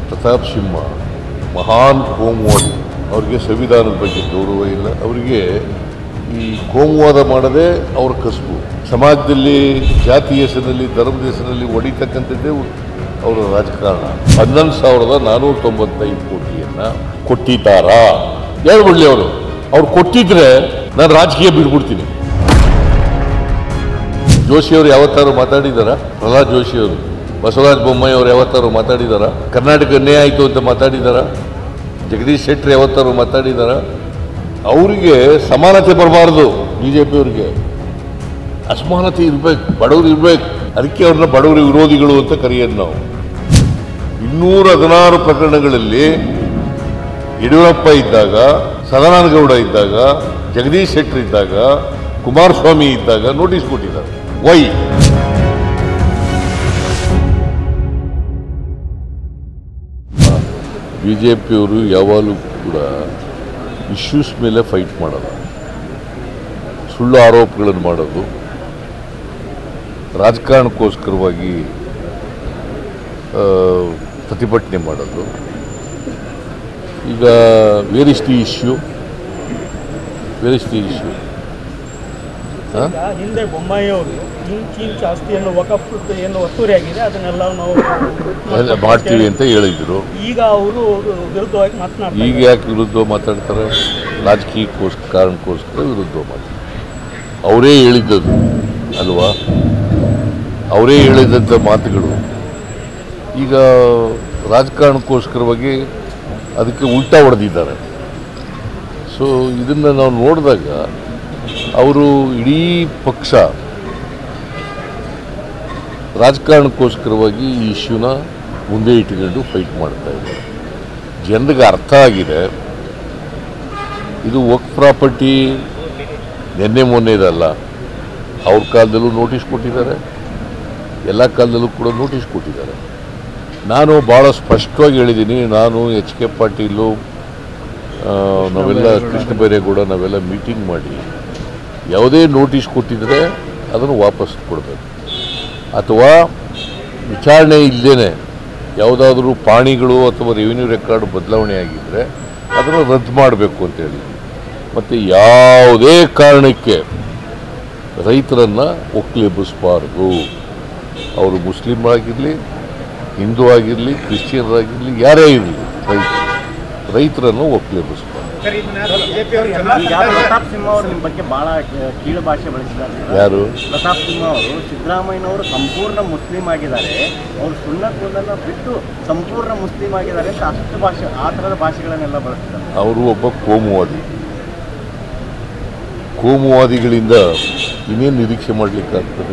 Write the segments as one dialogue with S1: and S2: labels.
S1: ಪ್ರತಾಪ್ ಸಿಂಹ ಮಹಾನ್ ಕೋಮುವಾದಿ ಅವರಿಗೆ ಸಂವಿಧಾನದ ಬಗ್ಗೆ ಗೌರವ ಇಲ್ಲ ಅವರಿಗೆ ಈ ಕೋಮುವಾದ ಮಾಡದೆ ಅವ್ರ ಕಸುಬು ಸಮಾಜದಲ್ಲಿ ಜಾತಿ ಹೆಸರಿನಲ್ಲಿ ಧರ್ಮದ ಹೆಸರಿನಲ್ಲಿ ಹೊಡಿತಕ್ಕಂಥದ್ದೇ ಅವರ ರಾಜಕಾರಣ ಹನ್ನೊಂದು ಸಾವಿರದ ನಾನ್ನೂರ ತೊಂಬತ್ತೈದು ಕೋಟಿಯನ್ನ ಕೊಟ್ಟಿದ್ದಾರಾ ಹೇಳ್ಬಿಡ್ಲಿ ಅವರು ಅವ್ರು ಕೊಟ್ಟಿದ್ರೆ ನಾನು ರಾಜಕೀಯ ಬಿಡ್ಬಿಡ್ತೀನಿ ಜೋಶಿಯವರು ಯಾವತ್ತಾರು ಮಾತಾಡಿದಾರ ಪ್ರಹ್ಲಾದ್ ಜೋಶಿಯವರು ಬಸವರಾಜ ಬೊಮ್ಮಾಯಿ ಅವರು ಯಾವತ್ತಾರು ಮಾತಾಡಿದಾರ ಕರ್ನಾಟಕ ಅನ್ಯಾಯ ಆಯಿತು ಅಂತ ಮಾತಾಡಿದಾರ ಜಗದೀಶ್ ಶೆಟ್ಟರ್ ಯಾವತ್ತಾರು ಮಾತಾಡಿದಾರ ಅವರಿಗೆ ಸಮಾನತೆ ಬರಬಾರ್ದು ಬಿ ಜೆ ಪಿಯವ್ರಿಗೆ ಅಸಮಾನತೆ ಇರ್ಬೇಕು ಬಡವರು ಇರ್ಬೇಕು ಅದಕ್ಕೆ ಅವ್ರನ್ನ ಬಡವರ ವಿರೋಧಿಗಳು ಅಂತ ಕರೆಯೋದು ನಾವು ಇನ್ನೂರ ಹದಿನಾರು ಪ್ರಕರಣಗಳಲ್ಲಿ ಯಡಿಯೂರಪ್ಪ ಇದ್ದಾಗ ಸದಾನಂದಗೌಡ ಇದ್ದಾಗ ಜಗದೀಶ್ ಶೆಟ್ಟರ್ ಇದ್ದಾಗ ಕುಮಾರಸ್ವಾಮಿ ಇದ್ದಾಗ ನೋಟಿಸ್ ಕೊಟ್ಟಿದ್ದಾರೆ ವೈ ಬಿ ಜೆ ಪಿಯವರು ಯಾವಾಗಲೂ ಕೂಡ ಇಶ್ಯೂಸ್ ಮೇಲೆ ಫೈಟ್ ಮಾಡೋದು ಸುಳ್ಳು ಆರೋಪಗಳನ್ನು ಮಾಡೋದು ರಾಜಕಾರಣಕ್ಕೋಸ್ಕರವಾಗಿ ಆ, ಪ್ರತಿಭಟನೆ ಮಾಡೋದು ಈಗ where is the issue where is the issue ಹಾಂ
S2: ಈಗ ಹಿಂದೆ ಬೊಮ್ಮಾಯಿ ಅವರು ಇಂಚ್ ಇಂಚ್ ಆಸ್ತಿಯನ್ನು ವಕಫ್ ಏನು ಒತ್ತುವರಿ ಆಗಿದೆ ಅದನ್ನೆಲ್ಲ ನಾವು
S1: ಎಲ್ಲ ಮಾಡ್ತೀವಿ ಅಂತ ಹೇಳಿದ್ರು
S2: ಈಗ ಅವರು ವಿರುದ್ಧವಾಗಿ ಮಾತನಾಡ್ತಾರೆ
S1: ಈಗ ಯಾಕೆ ವಿರುದ್ಧ ಮಾತಾಡ್ತಾರೆ ರಾಜಕೀಯಕ್ಕೋಸ್ಕರ ಕಾರಣಕ್ಕೋಸ್ಕರ ವಿರುದ್ಧ ಮಾತಾಡ್ತಾರೆ ಅವರೇ ಹೇಳಿದ್ದದು ಅಲ್ವಾ ಅವರೇ ಹೇಳಿದಂಥ ಮಾತುಗಳು ಈಗ ರಾಜಕಾರಣಕ್ಕೋಸ್ಕರವಾಗಿ ಅದಕ್ಕೆ ಉಲ್ಟಾ ಹೊಡೆದಿದ್ದಾರೆ ಸೊ ಇದನ್ನು ನಾವು ನೋಡಿದಾಗ ಅವರು ಇಡೀ ಪಕ್ಷ ರಾಜಕಾರಣಕ್ಕೋಸ್ಕರವಾಗಿ ಈ ಇಶ್ಯೂನ ಮುಂದೆ ಇಟ್ಕೊಂಡು ಫೈಟ್ ಮಾಡ್ತಾ ಇದ್ದಾರೆ ಜನರಿಗೆ ಅರ್ಥ ಆಗಿದೆ ಇದು ವರ್ಕ್ ಪ್ರಾಪರ್ಟಿ ನಿನ್ನೆ ಮೊನ್ನೆದಲ್ಲ ಅವ್ರ ಕಾಲದಲ್ಲೂ ನೋಟಿಸ್ ಕೊಟ್ಟಿದ್ದಾರೆ ಎಲ್ಲ ಕಾಲದಲ್ಲೂ ಕೂಡ ನೋಟಿಸ್ ಕೊಟ್ಟಿದ್ದಾರೆ ನಾನು ಭಾಳ ಸ್ಪಷ್ಟವಾಗಿ ಹೇಳಿದ್ದೀನಿ ನಾನು ಎಚ್ ಕೆ ಪಾಟೀಲು ಆ, ನಾವೆಲ್ಲ ಕೃಷ್ಣ ಬೈರೇಗೌಡ ನಾವೆಲ್ಲ ಮೀಟಿಂಗ್ ಮಾಡಿ ಯಾವುದೇ ನೋಟಿಸ್ ಕೊಟ್ಟಿದ್ರೆ ಅದನ್ನು ವಾಪಸ್ ಕೊಡಬೇಕು ಅಥವಾ ವಿಚಾರಣೆ ಇಲ್ಲದೇ ಯಾವುದಾದ್ರೂ ಪಾಣಿಗಳು ಅಥವಾ ರೆವಿನ್ಯೂ ರೆಕಾರ್ಡ್ ಬದಲಾವಣೆ ಆಗಿದ್ದರೆ ಅದನ್ನು ರದ್ದು ಮಾಡಬೇಕು ಅಂತ ಹೇಳಿ ಮತ್ತು ಯಾವುದೇ ಕಾರಣಕ್ಕೆ ರೈತರನ್ನು ಒಕ್ಕಲೆಬ್ಬಿಸಬಾರ್ದು ಅವರು ಮುಸ್ಲಿಮ್ ಆಗಿರಲಿ ಹಿಂದೂ ಆಗಿರಲಿ ಕ್ರಿಶ್ಚಿಯನ್ರಾಗಿರಲಿ ಯಾರೇ ಇರಲಿ ರೈತ ರೈತರನ್ನು ಒಕ್ಕಲೆಬ್ಬಿಸಬಾರ್ದು
S3: ಈಗ ಪ್ರತಾಪ್ ಸಿಂಹ ಅವರು ನಿಮ್ಮ ಬಗ್ಗೆ ಬಹಳ ಕೀಳು ಭಾಷೆ ಬಳಸಿದ್ದಾರೆ
S1: ಯಾರು
S3: ಪ್ರತಾಪ್ ಸಿಂಹ ಅವರು ಸಿದ್ದರಾಮಯ್ಯನವರು ಸಂಪೂರ್ಣ ಮುಸ್ಲಿಂ ಆಗಿದ್ದಾರೆ ಅವರು ಸುನ್ನತ್ಗಳನ್ನ ಬಿಟ್ಟು ಸಂಪೂರ್ಣ ಮುಸ್ಲಿಂ ಆಗಿದ್ದಾರೆ ಅಂತ ಅಷ್ಟು ಭಾಷೆ ಆ ಥರದ ಭಾಷೆಗಳನ್ನೆಲ್ಲ ಬಳಸ್ತಾರೆ
S1: ಅವರು ಒಬ್ಬ ಕೋಮುವಾದಿ ಕೋಮುವಾದಿಗಳಿಂದ ಇನ್ನೇನು ನಿರೀಕ್ಷೆ ಮಾಡಲಿಕ್ಕಾಗ್ತದೆ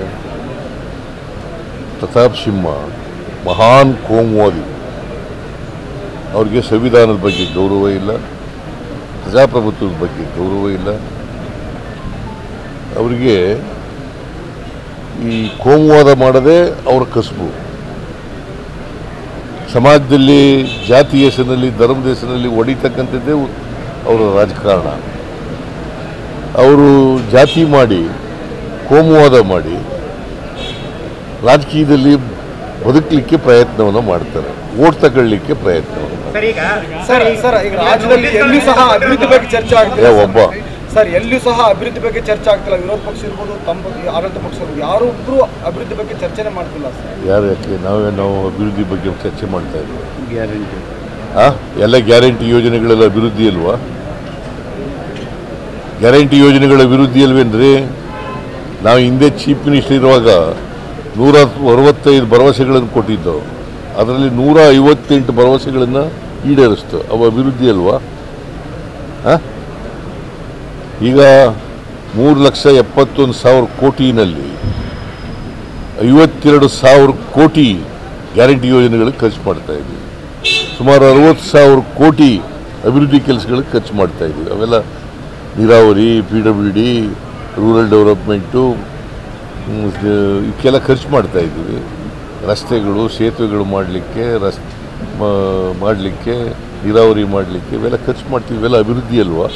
S1: ಪ್ರತಾಪ್ ಸಿಂಹ ಮಹಾನ್ ಕೋಮುವಾದಿ ಅವ್ರಿಗೆ ಸಂವಿಧಾನದ ಬಗ್ಗೆ ಗೌರವ ಇಲ್ಲ ಪ್ರಜಾಪ್ರಭುತ್ವದ ಬಗ್ಗೆ ಗೌರವ ಇಲ್ಲ ಅವರಿಗೆ ಈ ಕೋಮುವಾದ ಮಾಡದೆ ಅವರ ಕಸುಬು ಸಮಾಜದಲ್ಲಿ ಜಾತಿ ಹೆಸರಿನಲ್ಲಿ ಧರ್ಮದ ಹೆಸರಿನಲ್ಲಿ ಹೊಡಿತಕ್ಕಂಥದ್ದೇ ಅವರ ರಾಜಕಾರಣ ಅವರು ಜಾತಿ ಮಾಡಿ ಕೋಮುವಾದ ಮಾಡಿ ರಾಜಕೀಯದಲ್ಲಿ ಬದುಕಲಿಕ್ಕೆ ಪ್ರಯತ್ನವನ್ನು ಮಾಡ್ತಾರೆ ಓಟ್ ತಗೊಳ್ಳಿಕ್ಕೆ ಪ್ರಯತ್ನವನ್ನು ಮಾಡ್ತಾರೆ
S4: ಸರ್ ಸರ್ ಈಗ ರಾಜ್ಯದಲ್ಲಿ ಎಲ್ಲಿಯೂ ಸಹ ಅಭಿವೃದ್ಧಿ ಬಗ್ಗೆ ಚರ್ಚೆ
S1: ಏ
S4: ಆಗ್ತಿಲ್ಲ
S1: ಒಬ್ಬ
S4: ಸರ್ ಎಲ್ಲಿಯೂ ಸಹ ಅಭಿವೃದ್ಧಿ ಬಗ್ಗೆ ಚರ್ಚೆ ಆಗ್ತಿಲ್ಲ ವಿರೋಧ ಪಕ್ಷ ಇರ್ಬೋದು ತಮ್ಮ ಬಗ್ಗೆ ಆಡಳಿತ ಪಕ್ಷ ಇರ್ಬೋದು ಯಾರೊಬ್ರು ಅಭಿವೃದ್ಧಿ ಬಗ್ಗೆ ಚರ್ಚೆನೆ ಮಾಡ್ತಿಲ್ಲ ಸರ್
S1: ಯಾರು ಯಾಕೆ ನಾವೇ ನಾವು ಅಭಿವೃದ್ಧಿ ಬಗ್ಗೆ ಚರ್ಚೆ ಮಾಡ್ತಾ ಇದ್ದೀವಿ ಗ್ಯಾರಂಟಿ ಆ ಎಲ್ಲ ಗ್ಯಾರಂಟಿ ಯೋಜನೆಗಳೆಲ್ಲ ಅಭಿವೃದ್ಧಿ ಅಲ್ವಾ ಗ್ಯಾರಂಟಿ ಯೋಜನೆಗಳ ಅಭಿವೃದ್ಧಿ ಅಲ್ವೇನ್ರಿ ನಾವು ಹಿಂದೆ ಚೀಫ್ ಮಿನಿಸ್ಟರ್ ಇರುವಾಗ ನೂರ ಅರವತ್ತೈದು ಭರವಸೆಗಳನ್ನು ಕೊಟ್ಟಿದ್ದು ಅದರಲ್ಲಿ ನೂರ ಐವತ್ತೆಂಟು ಭರವಸೆಗಳನ್ನು ಈಡೇರಿಸ್ತು ಅವು ಅಭಿವೃದ್ಧಿ ಅಲ್ವಾ ಆ? ಈಗ ಮೂರು ಲಕ್ಷ ಎಪ್ಪತ್ತೊಂದು ಸಾವಿರ ಕೋಟಿನಲ್ಲಿ ಐವತ್ತೆರಡು ಸಾವಿರ ಕೋಟಿ ಗ್ಯಾರಂಟಿ ಯೋಜನೆಗಳಿಗೆ ಖರ್ಚು ಮಾಡ್ತಾ ಇದ್ದೀವಿ ಸುಮಾರು ಅರವತ್ತು ಸಾವಿರ ಕೋಟಿ ಅಭಿವೃದ್ಧಿ ಕೆಲಸಗಳಿಗೆ ಖರ್ಚು ಮಾಡ್ತಾ ಇದ್ದೀವಿ ಅವೆಲ್ಲ ನೀರಾವರಿ P W D rural development ಇವಕ್ಕೆಲ್ಲ ಖರ್ಚು ಮಾಡ್ತಾ ಇದ್ದೀವಿ ರಸ್ತೆಗಳು ಸೇತುವೆಗಳು ಮಾಡಲಿಕ್ಕೆ ರಸ್ ಮಾಡಲಿಕ್ಕೆ ನೀರಾವರಿ ಮಾಡಲಿಕ್ಕೆ ಇವೆಲ್ಲ ಖರ್ಚು ಮಾಡ್ತೀವಿ ಇವೆಲ್ಲ ಅಭಿವೃದ್ಧಿ ಅಲ್ವಾ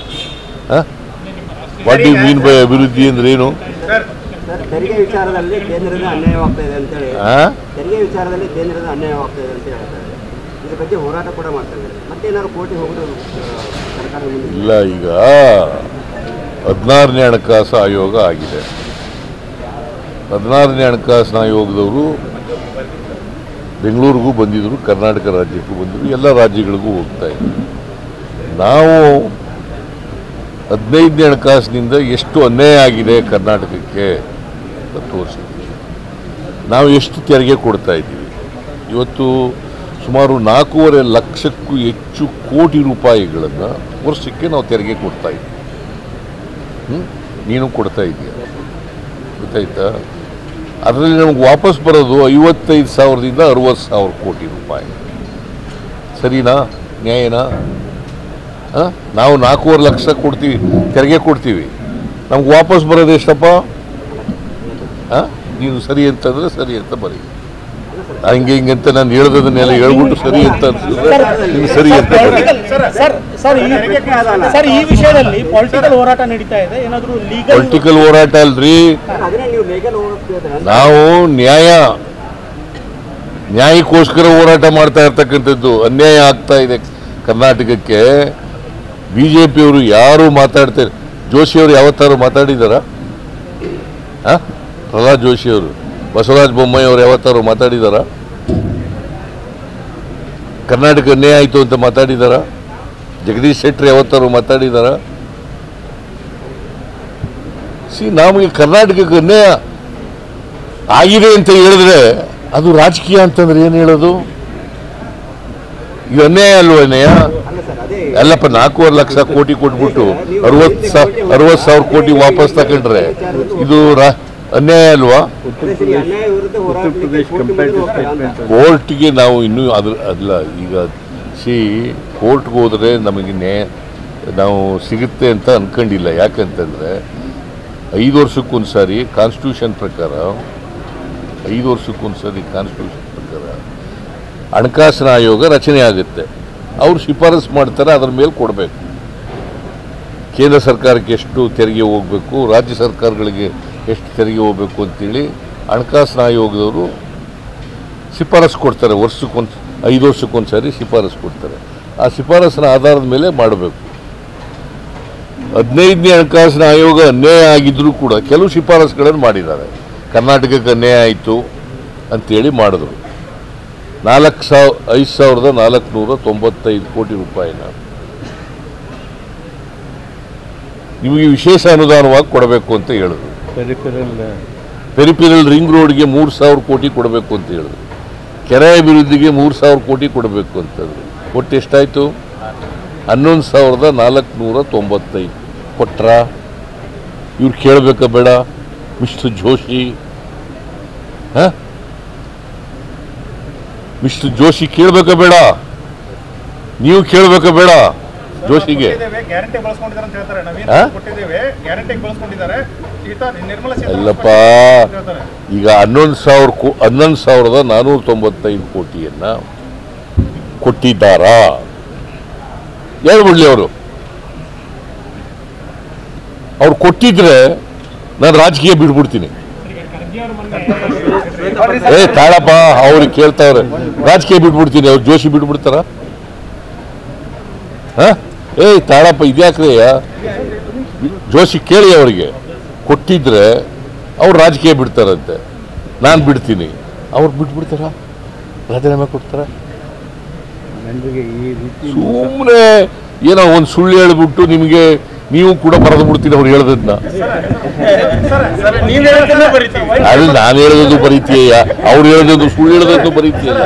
S1: ವಾಟ್ ಯು ಮೀನ್ ಬೈ ಅಭಿವೃದ್ಧಿ ಅಂದ್ರೆ ಏನು
S5: ಸರ್ ತೆರಿಗೆ ವಿಚಾರದಲ್ಲಿ ಕೇಂದ್ರದ ಅನ್ಯಾಯವಾಗ್ತಾ ಇದೆ ಅಂತೇಳಿ
S1: ಆ?
S5: ತೆರಿಗೆ ವಿಚಾರದಲ್ಲಿ ಕೇಂದ್ರದ ಅನ್ಯಾಯವಾಗ್ತಾ ಇದೆ ಅಂತ ಹೇಳ್ತಾರೆ ಈಗ ಇದ್ರ ಬಗ್ಗೆ ಹೋರಾಟ ಕೂಡ ಮಾಡ್ತಾ ಇದ್ದಾರೆ ಮತ್ತೇನಾದ್ರು ಕೋರ್ಟಿಗೆ ಹೋಗೋದು ಆ, ಸರ್ಕಾರ ಮುಂದೆ
S1: ಇಲ್ಲ ಈಗ ಹದಿನಾರನೇ ಹಣಕಾಸು ಆಯೋಗ ಆಗಿದೆ ಹದಿನಾರನೇ ಹಣಕಾಸಿನ ಆಯೋಗದವರು ಬೆಂಗಳೂರಿಗೂ ಬಂದಿದ್ರು ಕರ್ನಾಟಕ ರಾಜ್ಯಕ್ಕೂ ಬಂದಿದ್ರು ಎಲ್ಲ ರಾಜ್ಯಗಳಿಗೂ ಹೋಗ್ತಾ ಇದ್ರು ನಾವು ಹದಿನೈದನೇ ಹಣಕಾಸಿನಿಂದ ಎಷ್ಟು ಅನ್ಯಾಯ ಆಗಿದೆ ಕರ್ನಾಟಕಕ್ಕೆ ಅಂತ ತೋರಿಸಿದ್ವಿ ನಾವು ಎಷ್ಟು ತೆರಿಗೆ ಕೊಡ್ತಾ ಇದ್ದೀವಿ ಇವತ್ತು ಸುಮಾರು ನಾಲ್ಕೂವರೆ ಲಕ್ಷಕ್ಕೂ ಹೆಚ್ಚು ಕೋಟಿ ರೂಪಾಯಿಗಳನ್ನು ವರ್ಷಕ್ಕೆ ನಾವು ತೆರಿಗೆ ಕೊಡ್ತಾ ಇದ್ದೀವಿ ಹ್ಮ್? ನೀನು ಕೊಡ್ತಾ ಇದೀಯ ಗೊತ್ತಾಯ್ತಾ ಅದರಲ್ಲಿ ನಮ್ಗೆ ವಾಪಸ್ ಬರೋದು ಐವತ್ತೈದು ಸಾವಿರದಿಂದ ಅರುವತ್ತು ಸಾವಿರ ಕೋಟಿ ರೂಪಾಯಿ ಸರಿನಾ ನ್ಯಾಯನಾ ಆ? ನಾವು ನಾಲ್ಕೂವರೆ ಲಕ್ಷ ಕೊಡ್ತೀವಿ ತೆರಿಗೆ ಕೊಡ್ತೀವಿ ನಮ್ಗೆ ವಾಪಸ್ ಬರೋದು ಎಷ್ಟಪ್ಪ ಆ? ನೀನು ಸರಿ ಅಂತಂದ್ರೆ ಸರಿ ಅಂತ ಬರೀ ಹಂಗೆ ಹಿಂಗೆ ಅಂತ ನಾನು ಹೇಳ್ದದನ್ನೆಲ್ಲ ಹೇಳ್ಬಿಟ್ಟು ಸರಿ ಅಂತ ಅನ್ಸಿದ್ರೆ ನೀನು ಸರಿ ಅಂತ ಬರೀ
S2: ಸರ್ ಸರ್ ಸರ್ ಈ ಸರ್ ಈ ವಿಷಯದಲ್ಲಿ ಪೊಲಿಟಿಕಲ್ ಹೋರಾಟ ನಡೀತಾ ಇದೆ ಏನಾದರೂ ಲೀಗಲ್
S1: ಪೊಲಿಟಿಕಲ್ ಹೋರಾಟ ಅಲ್ರಿ
S5: ಅದನ್ನೇ ನೀವು ಲೀಗಲ್ ಹೋಗ್ತಿದ್ರೆ
S1: ನಾವು ನ್ಯಾಯ ನ್ಯಾಯಕ್ಕೋಸ್ಕರ ಹೋರಾಟ ಮಾಡ್ತಾ ಇರ್ತಕ್ಕಂಥದ್ದು ಅನ್ಯಾಯ ಆಗ್ತಾ ಇದೆ ಕರ್ನಾಟಕಕ್ಕೆ ಬಿ ಜೆ ಪಿಯವರು ಯಾರು ಮಾತಾಡ್ತಾರೆ ಜೋಶಿಯವರು ಯಾವತ್ತಾರು ಮಾತಾಡಿದಾರ ಆ? ಪ್ರಹ್ಲಾದ್ ಜೋಶಿಯವರು ಬಸವರಾಜ ಬೊಮ್ಮಾಯಿ ಅವರು ಯಾವತ್ತಾರು ಮಾತಾಡಿದಾರ ಕರ್ನಾಟಕ ಅನ್ಯಾಯ ಆಯಿತು ಅಂತ ಮಾತಾಡಿದಾರ ಜಗದೀಶ್ ಶೆಟ್ಟರ್ ಯಾವತ್ತಾರು ಮಾತಾಡಿದಾರ ಸಿ ನಮಗೆ ಕರ್ನಾಟಕಕ್ಕೆ ಅನ್ಯಾಯ ಆಗಿದೆ ಅಂತ ಹೇಳಿದ್ರೆ ಅದು ರಾಜಕೀಯ ಅಂತಂದ್ರೆ ಏನು ಹೇಳೋದು ಇದು ಅನ್ಯಾಯ ಅಲ್ವ ಅನ್ಯಾಯ
S5: ಅಲ್ಲ ಸರ್ ಅದೇ
S1: ಅಲ್ಲಪ್ಪ ನಾಲ್ಕೂವರೆ ಲಕ್ಷ ಕೋಟಿ ಕೊಟ್ಬಿಟ್ಟು ಅರವತ್ತು ಸಾವಿರ ಅರವತ್ತು ಸಾವಿರ ಕೋಟಿ ವಾಪಸ್ ತಗೊಂಡ್ರೆ ಇದು ರಾ- ಅನ್ಯಾಯ ಅಲ್ವಾ
S5: ಅದೇ ಸರಿ ಅನ್ಯಾಯ ವಿರುದ್ಧ ಹೋರಾಟಕ್ಕೆ ಕೋರ್ಟ್ ಮುಂದೆ ಹೋಗ್ತಾರೆ ಅಂತ
S1: ಕೋರ್ಟ್ಗೆ ನಾವು ಇನ್ನೂ ಅದ್ರ ಅಲ್ಲ ಈಗ ಸಿ ಕೋರ್ಟ್ಗೆ ಹೋದರೆ ನಮಗೆ ನ್ಯಾಯ ನಾವು ಸಿಗುತ್ತೆ ಅಂತ ಅನ್ಕೊಂಡಿಲ್ಲ ಯಾಕಂತಂದರೆ ಐದು ವರ್ಷಕ್ಕೊಂದು ಸಾರಿ ಕಾನ್ಸ್ಟಿಟ್ಯೂಷನ್ ಪ್ರಕಾರ ಐದು ವರ್ಷಕ್ಕೊಂದು ಸಾರಿ ಕಾನ್ಸ್ಟಿಟ್ಯೂಷನ್ ಪ್ರಕಾರ ಹಣಕಾಸಿನ ಆಯೋಗ ರಚನೆ ಆಗುತ್ತೆ ಅವ್ರು ಶಿಫಾರಸು ಮಾಡ್ತಾರೆ ಅದ್ರ ಮೇಲೆ ಕೊಡಬೇಕು ಕೇಂದ್ರ ಸರ್ಕಾರಕ್ಕೆ ಎಷ್ಟು ತೆರಿಗೆ ಹೋಗಬೇಕು ರಾಜ್ಯ ಸರ್ಕಾರಗಳಿಗೆ ಎಷ್ಟು ತೆರಿಗೆ ಹೋಗಬೇಕು ಅಂತೇಳಿ ಹಣಕಾಸಿನ ಆಯೋಗದವರು ಶಿಫಾರಸು ಕೊಡ್ತಾರೆ ವರ್ಷಕ್ಕೊಂದು ಐದು ವರ್ಷಕ್ಕೊಂದು ಸಾರಿ ಶಿಫಾರಸು ಕೊಡ್ತಾರೆ ಆ ಶಿಫಾರಸಿನ ಆಧಾರದ ಮೇಲೆ ಮಾಡಬೇಕು ಹದಿನೈದನೇ ಹಣಕಾಸಿನ ಆಯೋಗ ಅನ್ಯಾಯ ಆಗಿದ್ರೂ ಕೂಡ ಕೆಲವು ಶಿಫಾರಸುಗಳನ್ನು ಮಾಡಿದ್ದಾರೆ ಕರ್ನಾಟಕಕ್ಕೆ ಅನ್ಯಾಯ ಆಯಿತು ಅಂತೇಳಿ ಮಾಡಿದ್ರು ನಾಲ್ಕು ಸಾವಿರ ಐದು ಸಾವಿರದ ನಾಲ್ಕುನೂರ ತೊಂಬತ್ತೈದು ಕೋಟಿ ರೂಪಾಯಿನ ನಿಮಗೆ ವಿಶೇಷ ಅನುದಾನವಾಗಿ ಕೊಡಬೇಕು ಅಂತ ಹೇಳಿದ್ರು ಪೆರಿಫೆರಲ್ ರಿಂಗ್ ರೋಡ್ಗೆ ಮೂರು ಸಾವಿರ ಕೋಟಿ ಕೊಡಬೇಕು ಅಂತ ಹೇಳಿದ್ರು ಕೆರೆ ಅಭಿವೃದ್ಧಿಗೆ ಮೂರು ಸಾವಿರ ಕೋಟಿ ಕೊಡಬೇಕು ಅಂತಂದ್ರು ಒಟ್ಟು ಎಷ್ಟಾಯಿತು ಹನ್ನೊಂದು ಸಾವಿರದ ನಾಲ್ಕುನೂರ ತೊಂಬತ್ತೈದು ಕೊಟ್ರ ಇವ್ರು ಕೇಳಬೇಕಾ ಬೇಡ ಮಿಸ್ಟರ್ ಜೋಶಿ ಹ ಮಿಸ್ಟರ್ ಜೋಶಿ ಕೇಳಬೇಕಾ ಬೇಡ ನೀವು ಕೇಳಬೇಕಾ ಬೇಡ ಜೋಶಿಗೆ
S2: ಗ್ಯಾರಂಟಿ ಬಳಸ್ಕೊಂಡಿದ್ದಾರೆ ಅಂತ ಹೇಳ್ತಾರೆ ನವೀನ್
S1: ಆ?
S2: ಕೊಟ್ಟಿದ್ದೇವೆ ಗ್ಯಾರಂಟಿ ಬಳಸ್ಕೊಂಡಿದ್ದಾರೆ ಈತ ನಿರ್ಮಲಾ
S1: ಅಲ್ಲಪ್ಪ
S2: ಸೀತಾರಾಮನ್ ಹೇಳ್ತಾರೆ.
S1: ಈಗ ಹನ್ನೊಂದು ಸಾವಿರ ಕೋ ಹನ್ನೊಂದು ಸಾವಿರದ ನಾನ್ನೂರ ತೊಂಬತ್ತೈದು ಕೋಟಿಯನ್ನ ಕೊಟ್ಟಿದ್ದಾರಾ ಹೇಳ್ಬಿಡ್ಲಿ ಅವರು ಅವ್ರು ಕೊಟ್ಟಿದ್ರೆ ನಾನು ರಾಜಕೀಯ ಬಿಡ್ಬಿಡ್ತೀನಿ ಏ ತಾಳಪ್ಪ ಅವ್ರಿಗೆ ಕೇಳ್ತಾವ್ರೆ ರಾಜಕೀಯ ಬಿಟ್ಬಿಡ್ತೀನಿ ಅವ್ರು ಜೋಶಿ ಬಿಟ್ಬಿಡ್ತಾರ ಹ? ಏಯ್ ತಾಳಪ್ಪ ಇದ್ಯಾಕ್ರಯ್ಯ ಜೋಶಿ ಕೇಳಿ ಅವರಿಗೆ ಕೊಟ್ಟಿದ್ರೆ ಅವ್ರು ರಾಜಕೀಯ ಬಿಡ್ತಾರಂತೆ ನಾನು ಬಿಡ್ತೀನಿ ಅವ್ರು ಬಿಟ್ಬಿಡ್ತಾರ ರಾಜೀನಾಮೆ ಕೊಡ್ತಾರ ಸುಮ್ಮನೆ ಏನೋ ಒಂದು ಸುಳ್ಳು ಹೇಳ್ಬಿಟ್ಟು ನಿಮಗೆ ನೀವು ಕೂಡ ಬರೆದು ಬಿಡ್ತೀನಿ ಅವ್ರು ಹೇಳೋದನ್ನ
S2: ಸರ್ ನೀವು ಹೇಳ್ತಿದ್ರೆ ಬರೀತೀವಿ
S1: ಅಲ್ಲಿ ನಾನು ಹೇಳೋದು ಬರೀತೀಯ ಅವ್ರು ಹೇಳೋದು ಸುಳ್ಳು ಹೇಳೋದು ಬರೀತೀಯಲ್ಲ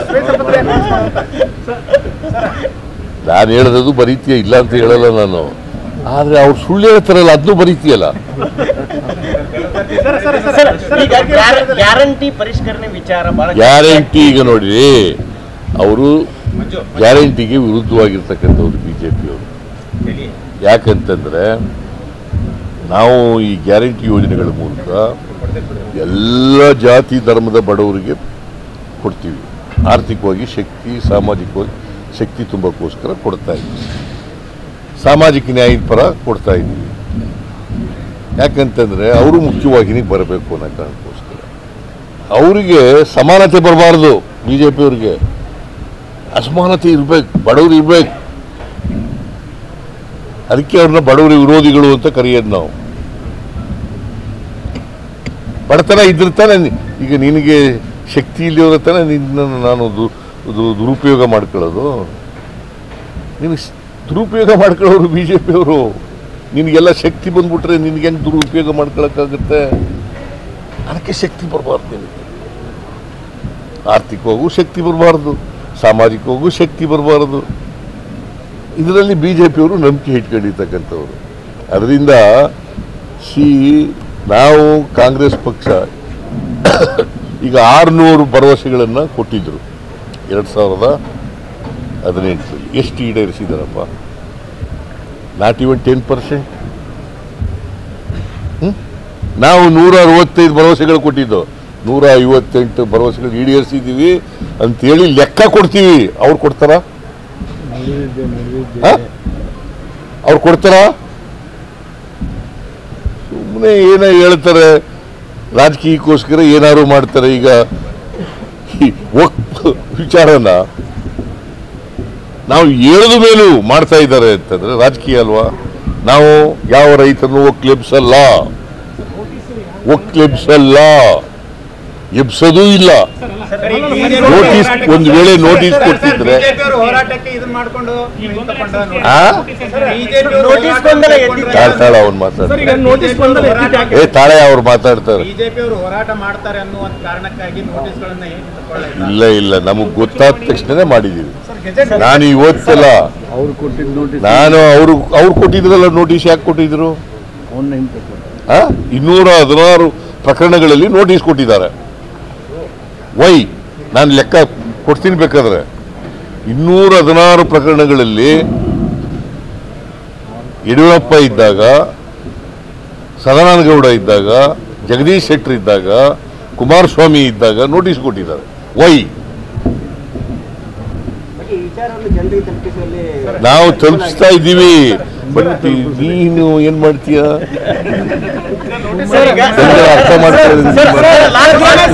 S1: ನಾನು ಹೇಳೋದು ಬರೀತೀಯ ಇಲ್ಲ ಅಂತ ಹೇಳಲ್ಲ ನಾನು ಆದ್ರೆ ಅವ್ರು ಸುಳ್ಳು ಹೇಳ್ತಾರಲ್ಲ ಅದನ್ನು ಬರೀತೀಯಲ್ಲ
S3: ಈಗ ಗ್ಯಾರಂಟಿ ಪರಿಷ್ಕರಣೆ ವಿಚಾರ ಬಹಳ
S1: ಗ್ಯಾರಂಟಿ ಈಗ ನೋಡಿ ಅವರು ಗ್ಯಾರಂಟಿಗೆ ವಿರುದ್ಧವಾಗಿರ್ತಕ್ಕಂಥವ್ರು ಬಿ ಜೆ ಪಿಯವರು ಯಾಕಂತಂದ್ರೆ ನಾವು ಈ ಗ್ಯಾರಂಟಿ ಯೋಜನೆಗಳ ಮೂಲಕ ಎಲ್ಲ ಜಾತಿ ಧರ್ಮದ ಬಡವರಿಗೆ ಕೊಡ್ತೀವಿ ಆರ್ಥಿಕವಾಗಿ ಶಕ್ತಿ ಸಾಮಾಜಿಕವಾಗಿ ಶಕ್ತಿ ತುಂಬಕ್ಕೋಸ್ಕರ ಕೊಡ್ತಾ ಇದ್ದೀವಿ ಸಾಮಾಜಿಕ ನ್ಯಾಯದ ಪರ ಕೊಡ್ತಾ ಇದ್ದೀವಿ ಯಾಕಂತಂದ್ರೆ ಅವರು ಮುಖ್ಯವಾಹಿನಿಗೆ ಬರಬೇಕು ಅನ್ನೋ ಕಾರಣಕ್ಕೋಸ್ಕರ ಅವರಿಗೆ ಸಮಾನತೆ ಬರಬಾರ್ದು ಬಿ ಜೆ ಪಿಯವ್ರಿಗೆ ಅಸಮಾನತೆ ಇರ್ಬೇಕು ಬಡವರು ಇರ್ಬೇಕು ಅದಕ್ಕೆ ಅವ್ರನ್ನ ಬಡವರ ವಿರೋಧಿಗಳು ಅಂತ ಕರೆಯೋದು ನಾವು ಬಡತನ ಇದ್ರೆ ತಾನೇ ನಿ- ಈಗ ನಿನಗೆ ಶಕ್ತಿ ಇಲ್ಲಿರೋ ತಾನೇ ನಿನ್ನನ್ನು ನಾನು ದು- ದು- ದುರುಪಯೋಗ ಮಾಡ್ಕೊಳ್ಳೋದು ನಿನಗೆ ಸ್- ದುರುಪಯೋಗ ಮಾಡ್ಕೊಳ್ಳೋರು ಬಿ ಜೆ ಪಿಯವರು ನಿನಗೆಲ್ಲ ಶಕ್ತಿ ಬಂದ್ಬಿಟ್ರೆ ನಿನಗೆ ಹೆಂಗೆ ದುರುಪಯೋಗ ಮಾಡ್ಕೊಳಕ್ಕಾಗುತ್ತೆ ಅದಕ್ಕೆ ಶಕ್ತಿ ಬರಬಾರ್ದು ನಿನಗೆ ಆರ್ಥಿಕವಾಗೂ ಶಕ್ತಿ ಬರಬಾರ್ದು ಸಾಮಾಜಿಕವಾಗೂ ಶಕ್ತಿ ಬರಬಾರ್ದು ಇದರಲ್ಲಿ ಬಿ ಜೆ ಪಿಯವರು ನಂಬಿಕೆ ಇಟ್ಕೊಂಡಿರ್ತಕ್ಕಂಥವ್ರು ಅದರಿಂದ ಸಿ ನಾವು ಕಾಂಗ್ರೆಸ್ ಪಕ್ಷ ಈಗ ಆರುನೂರು ಭರವಸೆಗಳನ್ನು ಕೊಟ್ಟಿದ್ದರು ಎರಡು ಸಾವಿರದ ಹದಿನೆಂಟರಲ್ಲಿ ಎಷ್ಟು ಈಡೇರಿಸಿದಾರಪ್ಪ ನಾಟ್ ಇವನ್ ಟೆನ್ ಪರ್ಸೆಂಟ್ ನಾವು ನೂರ ಅರವತ್ತೈದು ಭರವಸೆಗಳು ಕೊಟ್ಟಿದ್ದು ನೂರ ಐವತ್ತೆಂಟು ಭರವಸೆಗಳು ಈಡೇರಿಸಿದ್ದೀವಿ ಅಂತೇಳಿ ಲೆಕ್ಕ ಕೊಡ್ತೀವಿ ಅವ್ರು ಕೊಡ್ತಾರಾ ಆ? ಅವ್ರು ಕೊಡ್ತಾರಾ ಸುಮ್ಮನೆ ಏನೋ ಹೇಳ್ತಾರೆ ರಾಜಕೀಯಕ್ಕೋಸ್ಕರ ಏನಾದ್ರು ಮಾಡ್ತಾರೆ ಈಗ ಈ ವಕ್ಫ್ ವಿಚಾರನ ನಾವು ಹೇಳಿದ ಮೇಲೂ ಮಾಡ್ತಾ ಇದ್ದಾರೆ ಅಂತಂದ್ರೆ ರಾಜಕೀಯ ಅಲ್ವಾ ನಾವು ಯಾವ ರೈತರನ್ನು ಒಕ್ಲೆಬ್ಸಲ್ಲ ಒಕ್ಲೆಬ್ಸಲ್ಲ ಎಬ್ಸೋದೂ ಇಲ್ಲ ನೋಟಿಸ್ ಒಂದು ವೇಳೆ ನೋಟಿಸ್ ಕೊಡ್ತಿದ್ರೆ
S6: ಹೋರಾಟಕ್ಕೆ ಇದನ್ನ ಮಾಡ್ಕೊಂಡು ನೀವು ನಿಂತುಕೊಂಡು
S1: ಆ?
S3: ನೋಟಿಸ್ ಗೊಂದಲ ಎದ್ದಿತ್ತು.
S1: ತಾಳ್ ತಾಳ ಅವ್ರು
S2: ಸರ್
S1: ಮಾತಾಡ್ತಾರೆ
S2: ಈಗ ನೋಟಿಸ್ ಬಂದಲ್ಲಿ ಎತ್ತಿದ್ದು ಯಾಕೆ?
S1: ಏ ತಾಳೆ ಅವ್ರು ಮಾತಾಡ್ತಾರೆ
S6: ಬಿಜೆಪಿ ಅವರು ಹೋರಾಟ ಮಾಡ್ತಾರೆ ಅನ್ನುವ ಕಾರಣಕ್ಕಾಗಿ ನೋಟಿಸ್ಗಳನ್ನ ಏನ್ ತಗೊಳ್ಳಿಲ್ಲ
S1: ಇಲ್ಲ ಇಲ್ಲ ನಮಗೆ ಗೊತ್ತಾದ ತಕ್ಷಣನೇ ಮಾಡಿದ್ದೀವಿ ನಾನು ಇವತ್ತೆಲ್ಲ ನಾನು ಅವರು ಅವ್ರು ಕೊಟ್ಟಿದ್ರಲ್ಲ ನೋಟಿಸ್ ಯಾಕೆ ಕೊಟ್ಟಿದ್ರು ಆ? ಇನ್ನೂರ ಹದಿನಾರು ಪ್ರಕರಣಗಳಲ್ಲಿ ನೋಟಿಸ್ ಕೊಟ್ಟಿದ್ದಾರೆ ವೈ ನಾನು ಲೆಕ್ಕ ಕೊಡ್ತೀನಿ ಬೇಕಾದ್ರೆ ಇನ್ನೂರ ಹದಿನಾರು ಪ್ರಕರಣಗಳಲ್ಲಿ ಯಡಿಯೂರಪ್ಪ ಇದ್ದಾಗ ಸದಾನಂದಗೌಡ ಇದ್ದಾಗ ಜಗದೀಶ್ ಶೆಟ್ಟರ್ ಇದ್ದಾಗ ಕುಮಾರಸ್ವಾಮಿ ಇದ್ದಾಗ ನೋಟಿಸ್ ಕೊಟ್ಟಿದ್ದಾರೆ ವೈ
S5: ಬಟ್ ಈ ವಿಚಾರವನ್ನು ಜನರಿಗೆ ತಲುಪಿಸುವಲ್ಲಿ
S1: ನಾವು ತಲುಪಿಸ್ತಾ ಇದ್ದೀವಿ ಬಟ್ ನೀನು ಏನ್ ಮಾಡ್ತೀಯ
S3: ಸರ್, ಈಗ-
S1: ಜನರು ಅರ್ಥ ಮಾಡ್ಕೊಳ್ಳೋದು
S3: ಸರ್, ಸರ್, ಲಾಲ್